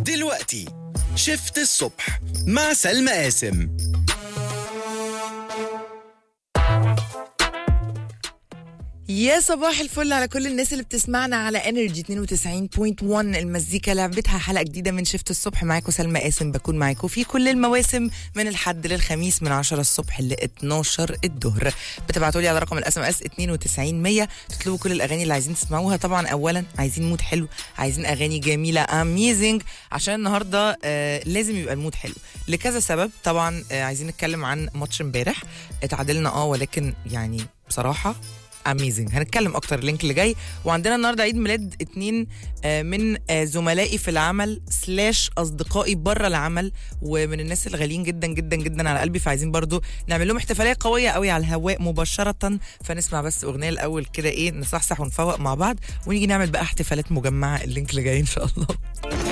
دلوقتي شفت الصبح مع سلمى قاسم يا صباح الفل على كل الناس اللي بتسمعنا على انرجي 92.1 المزيكا لعبتها حلقه جديده من شفت الصبح معاكم سلمى قاسم بكون معاكم في كل المواسم من الحد للخميس من 10 الصبح ل 12 الظهر بتبعتوا لي على رقم الاس ام اس 92 100 تطلبوا كل الاغاني اللي عايزين تسمعوها طبعا اولا عايزين مود حلو عايزين اغاني جميله اميزنج عشان النهارده آه لازم يبقى المود حلو لكذا سبب طبعا آه عايزين نتكلم عن ماتش امبارح اتعادلنا اه ولكن يعني بصراحه اميزنج هنتكلم اكتر اللينك اللي جاي وعندنا النهارده عيد ميلاد اتنين آه، من آه، زملائي في العمل سلاش اصدقائي بره العمل ومن الناس الغاليين جدا جدا جدا على قلبي فعايزين برضو نعمل لهم احتفاليه قويه قوي على الهواء مباشره فنسمع بس اغنيه الاول كده ايه نصحصح ونفوق مع بعض ونيجي نعمل بقى احتفالات مجمعه اللينك اللي جاي ان شاء الله